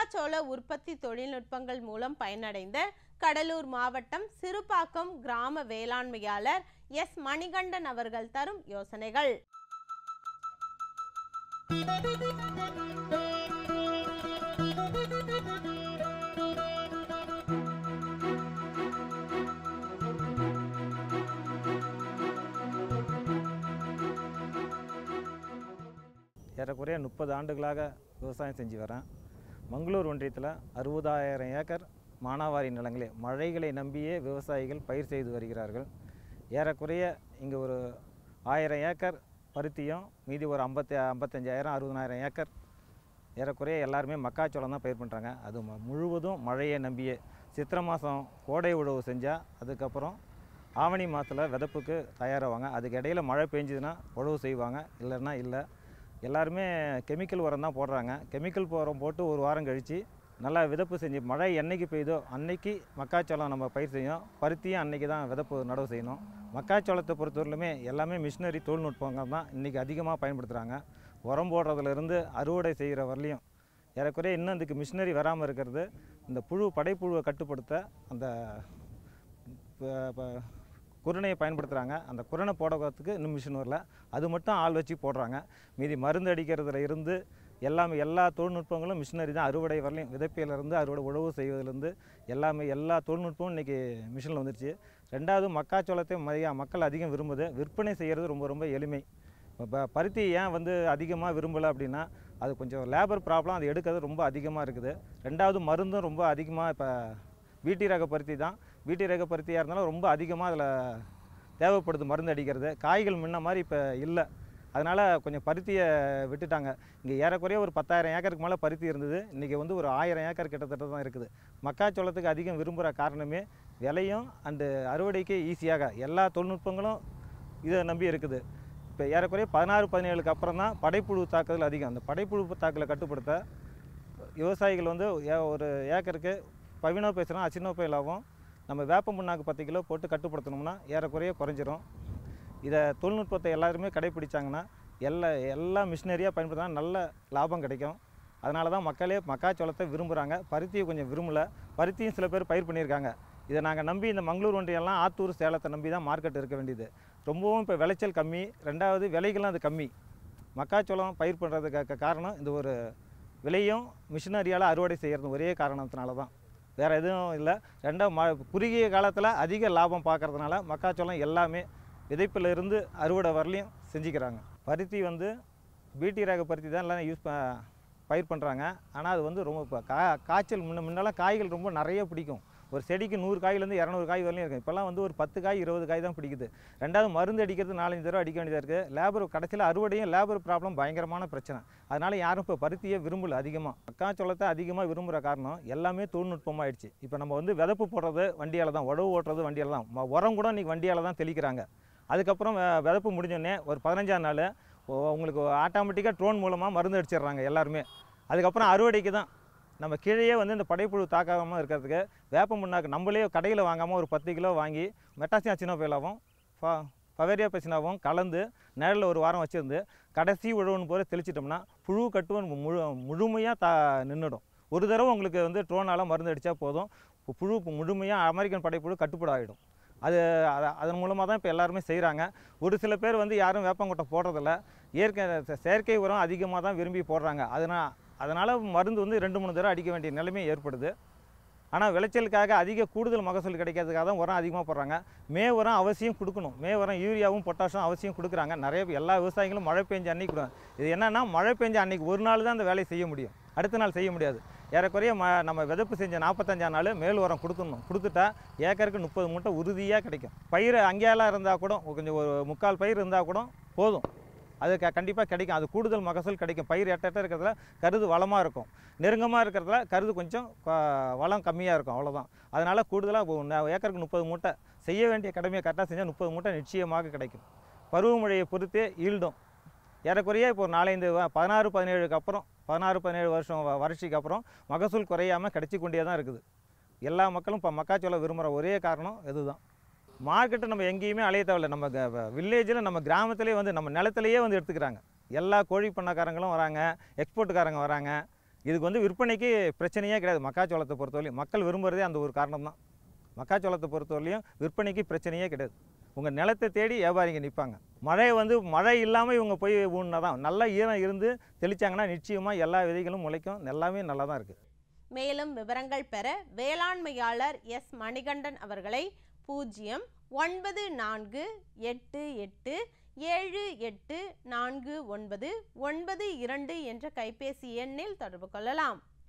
மக்காச்சோள உற்பத்தி தொழில்நுட்பங்கள் மூலம் பயனடைந்த கடலூர் மாவட்டம் சிறுபாக்கம் கிராம வேளாண்மையாளர் எஸ் மணிகண்டன் அவர்கள் தரும் யோசனைகள் ஏறக்குறைய முப்பது ஆண்டுகளாக விவசாயம் செஞ்சு வரேன் மங்களூர் ஒன்றியத்தில் அறுபதாயிரம் ஏக்கர் மானாவாரி நிலங்களே மழைகளை நம்பியே விவசாயிகள் பயிர் செய்து வருகிறார்கள் ஏறக்குறைய இங்கே ஒரு ஆயிரம் ஏக்கர் பருத்தியும் மீதி ஒரு ஐம்பத்தி ஐம்பத்தஞ்சாயிரம் அறுபதாயிரம் ஏக்கர் ஏறக்குறைய எல்லாருமே மக்காச்சோளம் தான் பயிர் பண்ணுறாங்க அது ம- முழுவதும் மழையை நம்பியே சித்திரை மாதம் கோடை உழவு செஞ்சால் அதுக்கப்புறம் ஆவணி மாதத்தில் விதப்புக்கு தயாராவாங்க அதுக்கு இடையில மழை பெஞ்சுதுன்னா உழவு செய்வாங்க இல்லைன்னா இல்லை எல்லாருமே கெமிக்கல் உரம் தான் போடுறாங்க கெமிக்கல் உரம் போட்டு ஒரு வாரம் கழித்து நல்லா விதப்பு செஞ்சு மழை என்னைக்கு பெய்யுதோ அன்னைக்கு மக்காச்சோளம் நம்ம பயிர் செய்யும் பருத்தியும் அன்னைக்கு தான் விதப்பு நடவு செய்யணும் மக்காச்சோளத்தை பொறுத்தவரையிலுமே எல்லாமே மிஷினரி தொழில்நுட்பங்கள் தான் இன்றைக்கி அதிகமாக பயன்படுத்துகிறாங்க உரம் போடுறதுலேருந்து அறுவடை செய்கிற வரலையும் ஏறக்குறைய இன்னும் இதுக்கு மிஷினரி வராமல் இருக்கிறது இந்த புழு படைப்புழுவை கட்டுப்படுத்த அந்த ப- ப- குருணையை பயன்படுத்துகிறாங்க அந்த குருணை போடுறதுக்கு இன்னும் மிஷின் வரல அது மட்டும் ஆள் வச்சு போடுறாங்க மீதி மருந்து அடிக்கிறதுல இருந்து எல்லாமே எல்லா தொழில்நுட்பங்களும் மிஷினரி தான் அறுவடை வரலையும் விதைப்பிலிருந்து அறுவடை உழவு செய்வதிலிருந்து எல்லாமே எல்லா தொழில்நுட்பமும் இன்றைக்கி மிஷினில் வந்துருச்சு ரெண்டாவது மக்காச்சோளத்தை மதிய மக்கள் அதிகம் விரும்புது விற்பனை செய்கிறது ரொம்ப ரொம்ப எளிமை இப்போ பருத்தி ஏன் வந்து அதிகமாக விரும்பலை அப்படின்னா அது கொஞ்சம் லேபர் ப்ராப்ளம் அது எடுக்கிறது ரொம்ப அதிகமாக இருக்குது ரெண்டாவது மருந்தும் ரொம்ப அதிகமாக இப்போ வீட்டி ரக பருத்தி தான் வீட்டி ரக பருத்தியாக இருந்தாலும் ரொம்ப அதிகமாக அதில் தேவைப்படுது மருந்து அடிக்கிறது காய்கள் முன்ன மாதிரி இப்போ இல்லை அதனால் கொஞ்சம் பருத்தியை விட்டுட்டாங்க இங்கே ஏறக்குறைய ஒரு பத்தாயிரம் ஏக்கருக்கு மேலே பருத்தி இருந்தது இன்றைக்கி வந்து ஒரு ஆயிரம் ஏக்கர் கிட்டத்தட்ட தான் இருக்குது மக்காச்சோளத்துக்கு அதிகம் விரும்புகிற காரணமே விலையும் அண்டு அறுவடைக்கு ஈஸியாக எல்லா தொழில்நுட்பங்களும் இதை நம்பி இருக்குது இப்போ ஏறக்குறைய பதினாறு பதினேழுக்கு அப்புறம் தான் படைப்புழு தாக்குதல் அதிகம் அந்த படைப்புழு தாக்கலை கட்டுப்படுத்த விவசாயிகள் வந்து ஏ- ஒரு ஏக்கருக்கு பவினோ பேசுகிறோம் அச்சினோ பயிலாகும் நம்ம வேப்ப புண்ணாக்கு பத்து கிலோ போட்டு கட்டுப்படுத்தணும்னா ஏறக்குறைய குறைஞ்சிரும் இதை தொழில்நுட்பத்தை எல்லாருமே கடைப்பிடிச்சாங்கன்னா எல்லா எல்லா மிஷினரியாக பயன்படுத்தினா நல்ல லாபம் கிடைக்கும் அதனால தான் மக்களே மக்காச்சோளத்தை விரும்புகிறாங்க பருத்தியை கொஞ்சம் விரும்பல பருத்தியும் சில பேர் பயிர் பண்ணியிருக்காங்க இதை நாங்கள் நம்பி இந்த மங்களூர் ஒன்றியெல்லாம் ஆத்தூர் சேலத்தை நம்பி தான் மார்க்கெட் இருக்க வேண்டியது ரொம்பவும் இப்போ விளைச்சல் கம்மி ரெண்டாவது விலைகளும் அது கம்மி மக்காச்சோளம் பயிர் பண்ணுறதுக்கு காரணம் இந்த ஒரு விலையும் மிஷினரியால் அறுவடை செய்கிறது ஒரே காரணத்தினால தான் வேறு எதுவும் இல்லை ரெண்டாவது ம குறுகிய காலத்தில் அதிக லாபம் பார்க்கறதுனால மக்காச்சோளம் எல்லாமே விதைப்புல இருந்து அறுவடை வரலையும் செஞ்சுக்கிறாங்க பருத்தி வந்து பீட்டி ரக பருத்தி தான் எல்லாம் யூஸ் ப பயிர் பண்ணுறாங்க ஆனால் அது வந்து ரொம்ப இப்போ கா காய்ச்சல் முன்ன முன்னெல்லாம் காய்கள் ரொம்ப நிறைய பிடிக்கும் ஒரு செடிக்கு நூறு காயிலேருந்து இரநூறு காய் வரலையும் இருக்கும் இப்போல்லாம் வந்து ஒரு பத்து காய் இருபது காய் தான் பிடிக்குது ரெண்டாவது மருந்து அடிக்கிறது நாலஞ்சு தடவை அடிக்க வேண்டியதாக இருக்குது லேபர் கடைசியில் அறுவடையும் லேபர் ப்ராப்ளம் பயங்கரமான பிரச்சனை அதனால் யாரும் இப்போ பருத்தியை விரும்பல அதிகமாக மக்காச்சோளத்தை அதிகமாக விரும்புகிற காரணம் எல்லாமே தொழில்நுட்பமாயிடுச்சு இப்போ நம்ம வந்து விதப்பு போடுறது வண்டியால் தான் உழவு ஓட்டுறது வண்டியால் தான் ம- உரம் கூட இன்றைக்கி வண்டியால் தான் தெளிக்கிறாங்க அதுக்கப்புறம் வெ- விதப்பு முடிஞ்சோடனே ஒரு பதினஞ்சாம் நாள் உ- உங்களுக்கு ஆட்டோமேட்டிக்காக ட்ரோன் மூலமாக மருந்து அடிச்சிடுறாங்க எல்லாருமே அதுக்கப்புறம் அறுவடைக்கு தான் நம்ம கீழேயே வந்து இந்த படைப்புழு தாக்காமல் இருக்கிறதுக்கு வேப்ப முன்னாக்கு நம்மளே கடையில் வாங்காமல் ஒரு பத்து கிலோ வாங்கி மெட்டாசியா சின்னோபைலாவும் ஃபா பவேரியா பெசினாவும் கலந்து நிழலில் ஒரு வாரம் வச்சுருந்து கடைசி உழவுன்னு போல தெளிச்சிட்டோம்னா புழு கட்டுவன் முழு முழுமையாக தா நின்றுடும் ஒரு தடவை உங்களுக்கு வந்து ட்ரோனால் மருந்து அடித்தா போதும் பு- புழு முழுமையாக அமெரிக்கன் படைப்புழு கட்டுப்பாடு ஆகிடும் அது அத- அதன் மூலமாக தான் இப்போ எல்லாருமே செய்கிறாங்க ஒரு சில பேர் வந்து யாரும் வேப்பங்கொட்டை போடுறதில்ல இயற்கை செ- செயற்கை உரம் அதிகமாக தான் விரும்பி போடுறாங்க அதனால் அதனால் மருந்து வந்து ரெண்டு மூணு தடவை அடிக்க வேண்டிய நிலைமை ஏற்படுது ஆனால் விளைச்சலுக்காக அதிக கூடுதல் மகசூல் கிடைக்கிறதுக்காக தான் உரம் அதிகமாக போடுறாங்க மே உரம் அவசியம் கொடுக்கணும் மே உரம் யூரியாவும் பொட்டாஷும் அவசியம் கொடுக்குறாங்க நிறைய பேர் எல்லா விவசாயிகளும் மழை பெஞ்ச அன்னைக்கு கொடுங்க இது என்னன்னா மழை பெஞ்ச அன்னைக்கு ஒரு நாள் தான் அந்த வேலையை செய்ய முடியும் அடுத்த நாள் செய்ய முடியாது ஏறக்குறைய ம நம்ம விதப்பு செஞ்ச நாற்பத்தஞ்சாம் நாள் மேல் உரம் கொடுத்துடணும் கொடுத்துட்டா ஏக்கருக்கு முப்பது மூட்டை உறுதியாக கிடைக்கும் பயிர் அங்கேயெல்லாம் இருந்தால் கூட கொஞ்சம் ஒரு முக்கால் பயிர் இருந்தால் கூட போதும் அது க கண்டிப்பாக கிடைக்கும் அது கூடுதல் மகசூல் கிடைக்கும் பயிர் எட்ட எட்ட இருக்கிறதுல கருது வளமாக இருக்கும் நெருங்கமாக இருக்கிறதுல கருது கொஞ்சம் க- வளம் கம்மியாக இருக்கும் அவ்வளோதான் அதனால் கூடுதலாக ஏக்கருக்கு முப்பது மூட்டை செய்ய வேண்டிய கடமையை கரெக்டாக செஞ்சால் முப்பது மூட்டை நிச்சயமாக கிடைக்கும் பருவமழையை பொறுத்தே ஈல்டும் ஏறக்குறைய இப்போ ஒரு நாலஞ்சு வ- பதினாறு பதினேழுக்கு அப்புறம் பதினாறு பதினேழு வருஷம் வ- வறட்சிக்கு அப்புறம் மகசூல் குறையாமல் கிடைச்சி கொண்டே தான் இருக்குது எல்லா மக்களும் இப்போ மக்காச்சோளம் விரும்புகிற ஒரே காரணம் இதுதான் மார்க்கெட்டை நம்ம எங்கேயுமே அலைய தேவையில்ல நம்ம வில்லேஜில் நம்ம கிராமத்திலே வந்து நம்ம நிலத்திலேயே வந்து எடுத்துக்கிறாங்க எல்லா கோழி பண்ணக்காரங்களும் வராங்க எக்ஸ்போர்ட்டுக்காரங்க வராங்க இதுக்கு வந்து விற்பனைக்கு பிரச்சனையே கிடையாது மக்காச்சோளத்தை பொறுத்தவரையும் மக்கள் விரும்புகிறதே அந்த ஒரு காரணம் தான் மக்காச்சோளத்தை பொறுத்தவரையிலையும் விற்பனைக்கு பிரச்சனையே கிடையாது உங்கள் நிலத்தை தேடி வியாபாரிங்க நிற்பாங்க மழை வந்து மழை இல்லாமல் இவங்க போய் ஊன்னா தான் நல்லா ஈரம் இருந்து தெளிச்சாங்கன்னா நிச்சயமாக எல்லா விதைகளும் முளைக்கும் எல்லாமே நல்லா தான் இருக்குது மேலும் விவரங்கள் பெற வேளாண்மையாளர் எஸ் மணிகண்டன் அவர்களை பூஜ்ஜியம் ஒன்பது நான்கு எட்டு எட்டு ஏழு எட்டு நான்கு ஒன்பது ஒன்பது இரண்டு என்ற கைபேசி எண்ணில் தொடர்பு கொள்ளலாம்